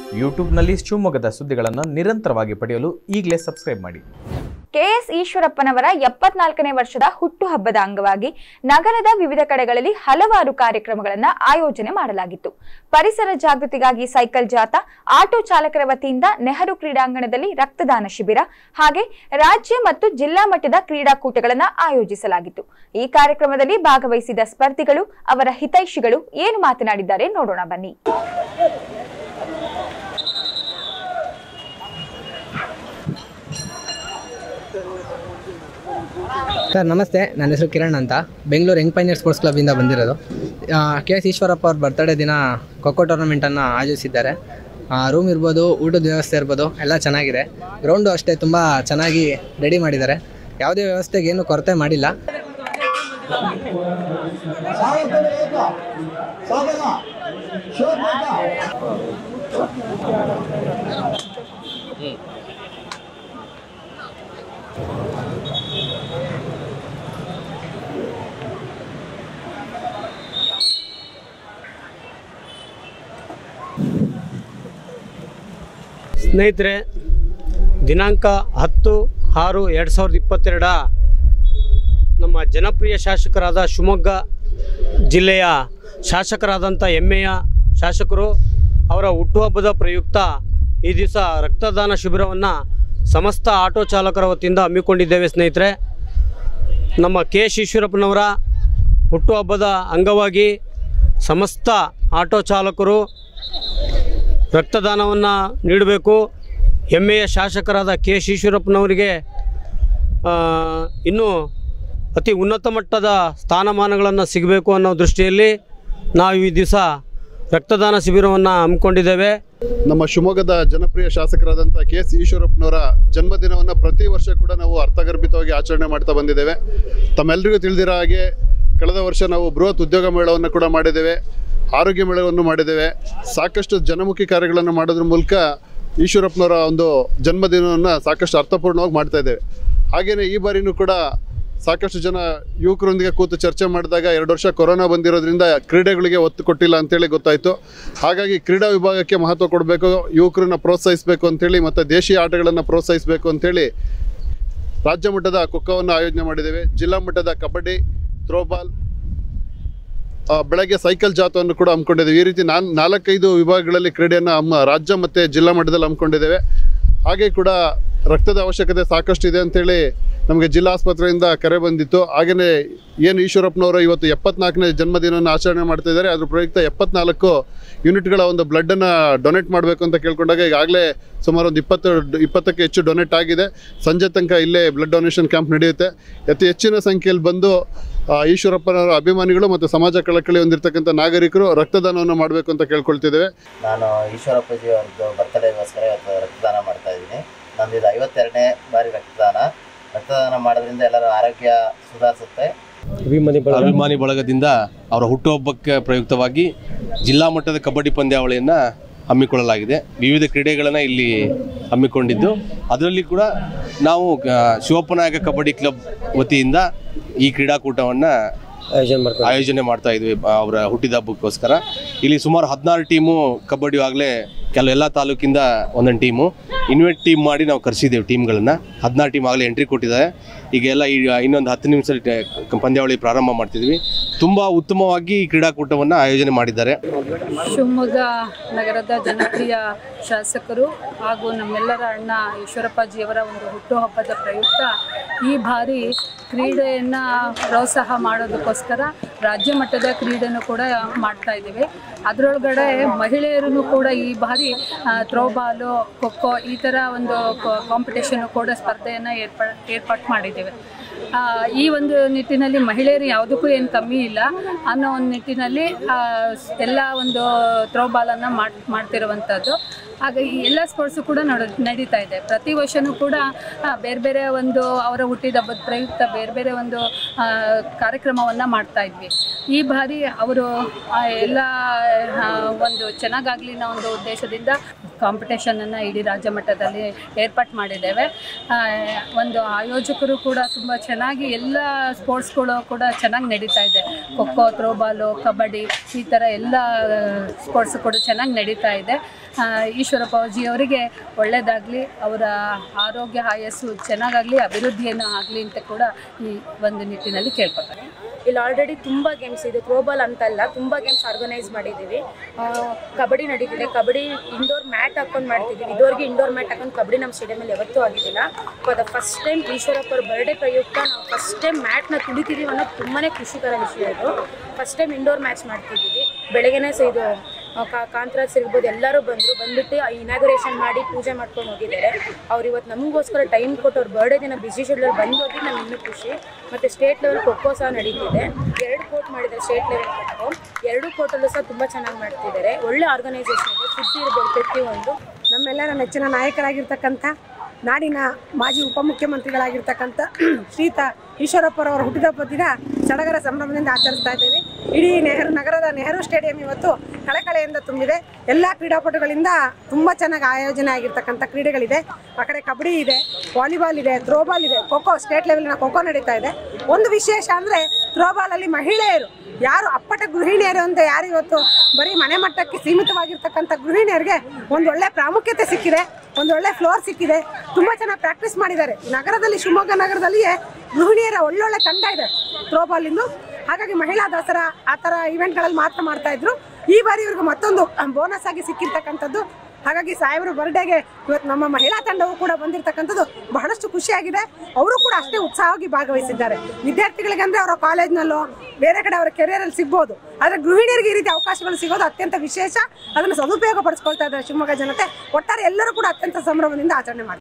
ಯೂಟ್ಯೂಬ್ನಲ್ಲಿ ಶಿವಮೊಗ್ಗದ ಸುದ್ದಿಗಳನ್ನು ನಿರಂತರವಾಗಿ ಪಡೆಯಲು ಈಗಲೇ ಸಬ್ಸ್ಕ್ರೈಬ್ ಮಾಡಿ ಕೆಎಸ್ ಈಶ್ವರಪ್ಪನವರ ಎಪ್ಪತ್ನಾಲ್ಕನೇ ವರ್ಷದ ಹುಟ್ಟುಹಬ್ಬದ ಅಂಗವಾಗಿ ನಗರದ ವಿವಿಧ ಕಡೆಗಳಲ್ಲಿ ಹಲವಾರು ಕಾರ್ಯಕ್ರಮಗಳನ್ನು ಆಯೋಜನೆ ಮಾಡಲಾಗಿತ್ತು ಪರಿಸರ ಜಾಗೃತಿಗಾಗಿ ಸೈಕಲ್ ಜಾಥಾ ಆಟೋ ಚಾಲಕರ ವತಿಯಿಂದ ನೆಹರು ಕ್ರೀಡಾಂಗಣದಲ್ಲಿ ರಕ್ತದಾನ ಶಿಬಿರ ಹಾಗೆ ರಾಜ್ಯ ಮತ್ತು ಜಿಲ್ಲಾ ಮಟ್ಟದ ಕ್ರೀಡಾಕೂಟಗಳನ್ನು ಆಯೋಜಿಸಲಾಗಿತ್ತು ಈ ಕಾರ್ಯಕ್ರಮದಲ್ಲಿ ಭಾಗವಹಿಸಿದ ಸ್ಪರ್ಧಿಗಳು ಅವರ ಹಿತೈಷಿಗಳು ಏನು ಮಾತನಾಡಿದ್ದಾರೆ ನೋಡೋಣ ಬನ್ನಿ ಸರ್ ನಮಸ್ತೆ ನನ್ನ ಹೆಸರು ಕಿರಣ್ ಅಂತ ಬೆಂಗಳೂರು ಯಂಗ್ ಪೈನಿಯರ್ ಸ್ಪೋರ್ಟ್ಸ್ ಕ್ಲಬ್ಬಿಂದ ಬಂದಿರೋದು ಕೆ ಎಸ್ ಈಶ್ವರಪ್ಪ ಅವ್ರ ಬರ್ತಡೇ ದಿನ ಖೋಖೋ ಟೂರ್ನಮೆಂಟನ್ನು ಆಯೋಜಿಸಿದ್ದಾರೆ ರೂಮ್ ಇರ್ಬೋದು ಊಟದ ವ್ಯವಸ್ಥೆ ಇರ್ಬೋದು ಎಲ್ಲ ಚೆನ್ನಾಗಿದೆ ಗ್ರೌಂಡು ಅಷ್ಟೇ ತುಂಬ ಚೆನ್ನಾಗಿ ರೆಡಿ ಮಾಡಿದ್ದಾರೆ ಯಾವುದೇ ವ್ಯವಸ್ಥೆಗೆ ಏನು ಕೊರತೆ ಮಾಡಿಲ್ಲ ಸ್ನೇಹಿತರೆ ದಿನಾಂಕ ಹತ್ತು ಆರು ಎರಡು ಸಾವಿರದ ಇಪ್ಪತ್ತೆರಡ ನಮ್ಮ ಜನಪ್ರಿಯ ಶಾಸಕರಾದ ಶಿವಮೊಗ್ಗ ಜಿಲ್ಲೆಯ ಶಾಸಕರಾದಂಥ ಹೆಮ್ಮೆಯ ಶಾಸಕರು ಅವರ ಹುಟ್ಟುಹಬ್ಬದ ಪ್ರಯುಕ್ತ ಈ ದಿವಸ ರಕ್ತದಾನ ಶಿಬಿರವನ್ನು ಸಮಸ್ತ ಆಟೋ ಚಾಲಕರ ವತಿಯಿಂದ ಹಮ್ಮಿಕೊಂಡಿದ್ದೇವೆ ಸ್ನೇಹಿತರೆ ನಮ್ಮ ಕೆ ಎಸ್ ಈಶ್ವರಪ್ಪನವರ ಹುಟ್ಟುಹಬ್ಬದ ಅಂಗವಾಗಿ ಸಮಸ್ತ ಆಟೋ ಚಾಲಕರು ರಕ್ತದಾನವನ್ನು ನೀಡಬೇಕು ಹೆಮ್ಮೆಯ ಶಾಸಕರಾದ ಕೆ ಎಸ್ ಈಶ್ವರಪ್ಪನವರಿಗೆ ಆ, ಇನ್ನೂ ಅತಿ ಉನ್ನತ ಮಟ್ಟದ ಸ್ಥಾನಮಾನಗಳನ್ನು ಸಿಗಬೇಕು ಅನ್ನೋ ದೃಷ್ಟಿಯಲ್ಲಿ ನಾವು ಈ ದಿವಸ ರಕ್ತದಾನ ಶಿಬಿರವನ್ನು ಹಮ್ಮಿಕೊಂಡಿದ್ದೇವೆ ನಮ್ಮ ಶಿವಮೊಗ್ಗದ ಜನಪ್ರಿಯ ಶಾಸಕರಾದಂಥ ಕೆ ಎಸ್ ಈಶ್ವರಪ್ಪನವರ ಜನ್ಮದಿನವನ್ನು ಪ್ರತಿ ವರ್ಷ ಕೂಡ ನಾವು ಅರ್ಥಗರ್ಭಿತವಾಗಿ ಆಚರಣೆ ಮಾಡ್ತಾ ಬಂದಿದ್ದೇವೆ ತಮ್ಮೆಲ್ಲರಿಗೂ ತಿಳಿದಿರೋ ಹಾಗೆ ಕಳೆದ ವರ್ಷ ನಾವು ಬೃಹತ್ ಉದ್ಯೋಗ ಮೇಳವನ್ನು ಕೂಡ ಮಾಡಿದ್ದೇವೆ ಆರೋಗ್ಯ ಮೇಳವನ್ನು ಮಾಡಿದ್ದೇವೆ ಸಾಕಷ್ಟು ಜನಮುಖಿ ಕಾರ್ಯಗಳನ್ನು ಮಾಡೋದ್ರ ಮೂಲಕ ಈಶ್ವರಪ್ಪನವರ ಒಂದು ಜನ್ಮದಿನವನ್ನು ಸಾಕಷ್ಟು ಅರ್ಥಪೂರ್ಣವಾಗಿ ಮಾಡ್ತಾ ಇದ್ದೇವೆ ಹಾಗೆಯೇ ಈ ಬಾರಿನೂ ಕೂಡ ಸಾಕಷ್ಟು ಜನ ಯುವಕರೊಂದಿಗೆ ಕೂತು ಚರ್ಚೆ ಮಾಡಿದಾಗ ಎರಡು ವರ್ಷ ಕೊರೋನಾ ಬಂದಿರೋದ್ರಿಂದ ಕ್ರೀಡೆಗಳಿಗೆ ಒತ್ತು ಕೊಟ್ಟಿಲ್ಲ ಅಂತೇಳಿ ಗೊತ್ತಾಯಿತು ಹಾಗಾಗಿ ಕ್ರೀಡಾ ವಿಭಾಗಕ್ಕೆ ಮಹತ್ವ ಕೊಡಬೇಕು ಯುವಕರನ್ನ ಪ್ರೋತ್ಸಾಹಿಸಬೇಕು ಅಂತೇಳಿ ಮತ್ತು ದೇಶೀಯ ಆಟಗಳನ್ನು ಪ್ರೋತ್ಸಾಹಿಸಬೇಕು ಅಂತೇಳಿ ರಾಜ್ಯ ಮಟ್ಟದ ಖೋಖೋವನ್ನು ಆಯೋಜನೆ ಮಾಡಿದ್ದೇವೆ ಜಿಲ್ಲಾ ಮಟ್ಟದ ಕಬಡ್ಡಿ ಥ್ರೋಬಾಲ್ ಆ, ಬೆಳಗ್ಗೆ ಸೈಕಲ್ ಜಾಥವನ್ನು ಕೂಡ ಹಮ್ಮಿಕೊಂಡಿದ್ದೇವೆ ಈ ರೀತಿ ನಾನ್ ನಾಲ್ಕೈದು ವಿಭಾಗಗಳಲ್ಲಿ ಕ್ರೀಡೆಯನ್ನು ಹಮ್ಮ ರಾಜ್ಯ ಮತ್ತು ಜಿಲ್ಲಾ ಮಟ್ಟದಲ್ಲಿ ಹಮ್ಮಿಕೊಂಡಿದ್ದೇವೆ ಹಾಗೆ ಕೂಡ ರಕ್ತದ ಅವಶ್ಯಕತೆ ಸಾಕಷ್ಟು ಇದೆ ಅಂತೇಳಿ ನಮಗೆ ಜಿಲ್ಲಾ ಆಸ್ಪತ್ರೆಯಿಂದ ಕರೆ ಬಂದಿತ್ತು ಹಾಗೆಯೇ ಏನು ಈಶ್ವರಪ್ಪನವರು ಇವತ್ತು ಎಪ್ಪತ್ನಾಲ್ಕನೇ ಜನ್ಮದಿನವನ್ನು ಆಚರಣೆ ಮಾಡ್ತಾ ಇದ್ದಾರೆ ಅದ್ರ ಪ್ರಯುಕ್ತ ಎಪ್ಪತ್ನಾಲ್ಕು ಯೂನಿಟ್ಗಳ ಒಂದು ಬ್ಲಡ್ಡನ್ನು ಡೊನೇಟ್ ಮಾಡಬೇಕು ಅಂತ ಕೇಳ್ಕೊಂಡಾಗ ಈಗಾಗಲೇ ಸುಮಾರು ಒಂದು ಇಪ್ಪತ್ತು ಇಪ್ಪತ್ತಕ್ಕೆ ಹೆಚ್ಚು ಡೊನೇಟ್ ಆಗಿದೆ ಸಂಜೆ ತನಕ ಇಲ್ಲೇ ಬ್ಲಡ್ ಡೊನೇಷನ್ ಕ್ಯಾಂಪ್ ನಡೆಯುತ್ತೆ ಅತಿ ಹೆಚ್ಚಿನ ಸಂಖ್ಯೆಯಲ್ಲಿ ಬಂದು ಆ, ಈಶ್ವರಪ್ಪನವರ ಅಭಿಮಾನಿಗಳು ಮತ್ತು ಸಮಾಜ ಕಳಕಳಿ ಹೊಂದಿರತಕ್ಕಂಥ ನಾಗರಿಕರು ರಕ್ತದಾನವನ್ನು ಮಾಡಬೇಕು ಅಂತ ಕೇಳ್ಕೊಳ್ತಿದ್ದೇವೆ ನಾನು ಈಶ್ವರಪ್ಪಾಜಿ ಅವ್ರದ್ದು ಬರ್ತಡೇಗೋಸ್ಕರ ಇವತ್ತು ರಕ್ತದಾನ ಮಾಡ್ತಾ ಇದ್ದೀನಿ ನಂದು ಇದು ಐವತ್ತೆರಡನೇ ಬಾರಿ ರಕ್ತದಾನ ರಕ್ತದಾನ ಮಾಡೋದ್ರಿಂದ ಎಲ್ಲರ ಆರೋಗ್ಯ ಸುಧಾರಿಸುತ್ತೆ ಅಭಿಮಾನಿ ಬಳಗದಿಂದ ಅವರ ಹುಟ್ಟುಹಬ್ಬಕ್ಕೆ ಪ್ರಯುಕ್ತವಾಗಿ ಜಿಲ್ಲಾ ಮಟ್ಟದ ಕಬಡ್ಡಿ ಪಂದ್ಯಾವಳಿಯನ್ನು ಹಮ್ಮಿಕೊಳ್ಳಲಾಗಿದೆ ವಿವಿಧ ಕ್ರೀಡೆಗಳನ್ನು ಇಲ್ಲಿ ಹಮ್ಮಿಕೊಂಡಿದ್ದು ಅದರಲ್ಲಿ ಕೂಡ ನಾವು ಆ, ಶಿವಪ್ಪನಾಯಕ ಕಬಡ್ಡಿ ಕ್ಲಬ್ ವತಿಯಿಂದ ಈ ಕ್ರೀಡಾಕೂಟವನ್ನು ಆಯೋಜನೆ ಮಾಡ್ತಾ ಇದ್ವಿ ಆ, ಅವರ ಹುಟ್ಟಿದ ಹಬ್ಬಕ್ಕೋಸ್ಕರ ಇಲ್ಲಿ ಸುಮಾರು ಹದಿನಾರು ಟೀಮು ಕಬಡ್ಡಿ ಆಗಲೇ ಕೆಲವು ಎಲ್ಲ ತಾಲೂಕಿಂದ ಒಂದೊಂದು ಟೀಮು ಇನ್ವೈಟ್ ಟೀಮ್ ಮಾಡಿ ನಾವು ಕರೆಸಿದ್ದೇವೆ ಟೀಮ್ಗಳನ್ನು ಹದಿನಾರು ಟೀಮ್ ಆಗಲೇ ಎಂಟ್ರಿ ಕೊಟ್ಟಿದ್ದಾರೆ ಈಗ ಎಲ್ಲ ಈ ಇನ್ನೊಂದು ಹತ್ತು ನಿಮಿಷ ಪಂದ್ಯಾವಳಿ ಪ್ರಾರಂಭ ಮಾಡ್ತಿದ್ವಿ ತುಂಬ ಉತ್ತಮವಾಗಿ ಈ ಕ್ರೀಡಾಕೂಟವನ್ನು ಆಯೋಜನೆ ಮಾಡಿದ್ದಾರೆ ಶಿವಮೊಗ್ಗ ನಗರದ ಜನಪ್ರಿಯ ಶಾಸಕರು ಹಾಗೂ ನಮ್ಮೆಲ್ಲರ ಅಣ್ಣ ಈಶ್ವರಪ್ಪಾಜಿಯವರ ಒಂದು ಹುಟ್ಟುಹಬ್ಬದ ಪ್ರಯುಕ್ತ ಈ ಬಾರಿ ಕ್ರೀಡೆಯನ್ನು ಪ್ರೋತ್ಸಾಹ ಮಾಡೋದಕ್ಕೋಸ್ಕರ ರಾಜ್ಯ ಮಟ್ಟದ ಕ್ರೀಡೆನೂ ಕೂಡ ಮಾಡ್ತಾ ಇದ್ದೀವಿ ಅದರೊಳಗಡೆ ಮಹಿಳೆಯರು ಕೂಡ ಈ ಬಾರಿ ಥ್ರೋಬಾಲು ಖೋಖೋ ಈ ಥರ ಒಂದು ಕಾಂಪಿಟೇಷನ್ನು ಕೂಡ ಸ್ಪರ್ಧೆಯನ್ನು ಏರ್ಪ ಏರ್ಪಾಟ್ ಮಾಡಿದ್ದೇವೆ ಆ, ಈ ಒಂದು ನಿಟ್ಟಿನಲ್ಲಿ ಮಹಿಳೆಯರು ಯಾವುದಕ್ಕೂ ಏನು ಕಮ್ಮಿ ಇಲ್ಲ ಅನ್ನೋ ಒಂದು ನಿಟ್ಟಿನಲ್ಲಿ ಆ, ಸ್- ಎಲ್ಲ ಒಂದು ಥ್ರೋಬಾಲನ್ನು ಮಾಡ್ ಮಾಡ್ತಿರುವಂಥದ್ದು ಹಾಗೆ ಈ ಎಲ್ಲ ಸ್ಪೋರ್ಟ್ಸು ಕೂಡ ನಡ ನಡೀತಾ ಇದೆ ಪ್ರತಿ ವರ್ಷವೂ ಕೂಡ ಆ, ಬೇರೆ ಬೇರೆ ಒಂದು ಅವರ ಹುಟ್ಟಿದ ಹಬ್ಬದ ಪ್ರಯುಕ್ತ ಬೇರೆ ಬೇರೆ ಒಂದು ಕಾರ್ಯಕ್ರಮವನ್ನು ಮಾಡ್ತಾ ಇದ್ವಿ ಈ ಬಾರಿ ಅವರು ಆ, ಎಲ್ಲ ಆ, ಒಂದು ಚೆನ್ನಾಗಾಗಲಿ ಅನ್ನೋ ಒಂದು ಉದ್ದೇಶದಿಂದ ಕಾಂಪಿಟೇಷನನ್ನು ಇಡೀ ರಾಜ್ಯ ಮಟ್ಟದಲ್ಲಿ ಏರ್ಪಾಟ್ ಮಾಡಿದ್ದೇವೆ ಆ, ಒಂದು ಆಯೋಜಕರು ಕೂಡ ತುಂಬ ಚೆನ್ನಾಗಿ ಎಲ್ಲ ಸ್ಪೋರ್ಟ್ಸ್ಗಳು ಕೂಡ ಚೆನ್ನಾಗಿ ನಡೀತಾ ಇದೆ ಖೋಖೋ ಥ್ರೋಬಾಲು ಕಬಡ್ಡಿ ಈ ಥರ ಎಲ್ಲ ಸ್ಪೋರ್ಟ್ಸ್ ಕೂಡ ಚೆನ್ನಾಗಿ ನಡೀತಾ ಇದೆ ಆ, ಈಶ್ವರಪ್ಪ ಅಜ್ಜಿ ಅವರಿಗೆ ಒಳ್ಳೆಯದಾಗಲಿ ಅವರ ಆರೋಗ್ಯ ಆಯಸ್ಸು ಚೆನ್ನಾಗಾಗಲಿ ಅಭಿವೃದ್ಧಿಯನ್ನು ಆಗಲಿ ಅಂತ ಕೂಡ ಈ ಒಂದು ನಿಟ್ಟಿನಲ್ಲಿ ಕೇಳ್ಕೊತಾರೆ ಇಲ್ಲಿ ಆಲ್ರೆಡಿ ತುಂಬ ಗೇಮ್ಸ್ ಇದೆ ಥ್ರೋಬಾಲ್ ಅಂತಲ್ಲ ತುಂಬ ಗೇಮ್ಸ್ ಆರ್ಗನೈಸ್ ಮಾಡಿದ್ದೀವಿ ಆ, ಕಬಡ್ಡಿ ನಡೀತಿದೆ ಕಬಡ್ಡಿ ಇಂಡೋರ್ ಮ್ಯಾಟ್ ಹಾಕೊಂಡು ಮಾಡ್ತಿದ್ದೀವಿ ಇದುವರೆಗೆ ಇಂಡೋರ್ ಮ್ಯಾಟ್ ಹಾಕೊಂಡು ಕಬಡ್ಡಿ ನಮ್ಮ ಸ್ಟೇಡಿಯಮಲ್ಲಿ ಯಾವತ್ತೂ ಆಗಿದ್ದಿಲ್ಲ for the first time Eshwarappa ಅವ್ರ ಬರ್ಡೇ ಪ್ರಯುಕ್ತ ನಾವು ಫಸ್ಟ್ ಟೈಮ್ ಮ್ಯಾಟ್ನ ತುಳಿತಿದ್ದೀವಿ ಅನ್ನೋದು ತುಂಬಾ ಖುಷಿಕರ ವಿಷಯ ಇದು ಫಸ್ಟ್ ಟೈಮ್ ಇಂಡೋರ್ ಮ್ಯಾಚ್ ಮಾಡ್ತಿದ್ದೀವಿ ಬೆಳಗ್ಗೆನೇ ಸ ಇದು ಆ, ಕಾ ಕಾಂತರಾಜ್ ಇರ್ಬೋದು ಎಲ್ಲರೂ ಬಂದರು ಬಂದ್ಬಿಟ್ಟು ಇನಾಗ್ರೇಷನ್ ಮಾಡಿ ಪೂಜೆ ಮಾಡ್ಕೊಂಡು ಹೋಗಿದ್ದಾರೆ ಅವ್ರು ಇವತ್ತು ನಮಗೋಸ್ಕರ ಟೈಮ್ ಕೊಟ್ಟು ಅವ್ರ ಬರ್ಡೇ ದಿನ ಬಿಸಿ ಶೆಡ್ಯೂಲ್ ಬಂದು ಹೋಗಿ ನಮ್ಗೆ ಇನ್ನೂ ಖುಷಿ ಮತ್ತು ಸ್ಟೇಟ್ ಲೆವೆಲ್ ಖೋಖೋ ಸಹ ನಡೀತಿದೆ ಎರಡು ಕೋರ್ಟ್ ಮಾಡಿದ್ದಾರೆ ಸ್ಟೇಟ್ ಲೆವೆಲ್ ಖೋಖೋ ಎರಡು ಕೋರ್ಟಲ್ಲೂ ಸಹ ತುಂಬ ಚೆನ್ನಾಗಿ ಮಾಡ್ತಿದ್ದಾರೆ ಒಳ್ಳೆ ಆರ್ಗನೈಸೇಷನ್ ಇದೆ ಫುಡ್ ಇರ್ಬೋದು ಪ್ರತಿಯೊಂದು ನಮ್ಮೆಲ್ಲರ ನೆಚ್ಚಿನ ನಾಯಕರಾಗಿರ್ತಕ್ಕಂಥ ನಾಡಿನ ಮಾಜಿ ಉಪಮುಖ್ಯಮಂತ್ರಿಗಳಾಗಿರ್ತಕ್ಕಂಥ ಶ್ರೀತ ಈಶ್ವರಪ್ಪರವರ ಹುಟ್ಟಿದಬ್ಬ ದಿನ ಸಡಗರ ಸಂಭ್ರಮದಿಂದ ಆಚರಿಸ್ತಾ ಇದ್ದೇವೆ ಇಡೀ ನೆಹರು ನಗರದ ನೆಹರು ಸ್ಟೇಡಿಯಂ ಇವತ್ತು ಕಳೆಕಳೆಯಿಂದ ತುಂಬಿದೆ ಎಲ್ಲ ಕ್ರೀಡಾಪಟುಗಳಿಂದ ತುಂಬ ಚೆನ್ನಾಗಿ ಆಯೋಜನೆ ಆಗಿರ್ತಕ್ಕಂಥ ಕ್ರೀಡೆಗಳಿದೆ ಆ ಕಡೆ ಕಬಡ್ಡಿ ಇದೆ ವಾಲಿಬಾಲ್ ಇದೆ ಥ್ರೋಬಾಲ್ ಇದೆ ಖೋಖೋ ಸ್ಟೇಟ್ ಲೆವೆಲ್ನ ಖೋಖೋ ನಡೀತಾ ಇದೆ ಒಂದು ವಿಶೇಷ ಅಂದರೆ ಥ್ರೋಬಾಲಲ್ಲಿ ಮಹಿಳೆಯರು ಯಾರು ಅಪ್ಪಟ ಗೃಹಿಣಿಯರು ಅಂತ ಯಾರು ಇವತ್ತು ಬರೀ ಮನೆ ಮಟ್ಟಕ್ಕೆ ಸೀಮಿತವಾಗಿರ್ತಕ್ಕಂಥ ಗೃಹಿಣಿಯರಿಗೆ ಒಂದು ಒಳ್ಳೆ ಪ್ರಾಮುಖ್ಯತೆ ಸಿಕ್ಕಿದೆ ಒಂದು ಒಳ್ಳೆ ಫ್ಲೋರ್ ಸಿಕ್ಕಿದೆ ತುಂಬಾ ಚೆನ್ನಾಗಿ ಪ್ರಾಕ್ಟೀಸ್ ಮಾಡಿದ್ದಾರೆ ನಗರದಲ್ಲಿ ಶಿವಮೊಗ್ಗ ನಗರದಲ್ಲಿಯೇ ಗೃಹಿಣಿಯರ ಒಳ್ಳೊಳ್ಳೆ ತಂಡ ಇದೆ ಥ್ರೋಬಾಲ್ ಇಂದು ಹಾಗಾಗಿ ಮಹಿಳಾ ದಸರಾ ಆ ಥರ ಇವೆಂಟ್ಗಳಲ್ಲಿ ಮಾತ್ರ ಮಾಡ್ತಾ ಇದ್ರು ಈ ಬಾರಿ ಇವ್ರಿಗೆ ಮತ್ತೊಂದು ಬೋನಸ್ ಆಗಿ ಸಿಕ್ಕಿರ್ತಕ್ಕಂಥದ್ದು ಹಾಗಾಗಿ ಸಾಹೇಬರು ಬರ್ಡೇಗೆ ಇವತ್ತು ನಮ್ಮ ಮಹಿಳಾ ತಂಡವು ಕೂಡ ಬಂದಿರತಕ್ಕಂಥದ್ದು ಬಹಳಷ್ಟು ಖುಷಿಯಾಗಿದೆ ಅವರು ಕೂಡ ಅಷ್ಟೇ ಉತ್ಸಾಹವಾಗಿ ಭಾಗವಹಿಸಿದ್ದಾರೆ ವಿದ್ಯಾರ್ಥಿಗಳಿಗೆ ಅಂದ್ರೆ ಅವರ ಕಾಲೇಜ್ನಲ್ಲೋ ಬೇರೆ ಕಡೆ ಅವರ ಕೆರಿಯರಲ್ಲಿ ಸಿಗ್ಬೋದು ಆದರೆ ಗೃಹಿಣಿಯರಿಗೆ ಈ ರೀತಿ ಅವಕಾಶಗಳು ಸಿಗೋದು ಅತ್ಯಂತ ವಿಶೇಷ ಅದನ್ನು ಸದುಪಯೋಗ ಪಡಿಸ್ಕೊಳ್ತಾ ಇದ್ದಾರೆ ಶಿವಮೊಗ್ಗ ಜನತೆ ಒಟ್ಟಾರೆ ಎಲ್ಲರೂ ಕೂಡ ಅತ್ಯಂತ ಸಂಭ್ರಮದಿಂದ ಆಚರಣೆ ಮಾಡ್ತಾರೆ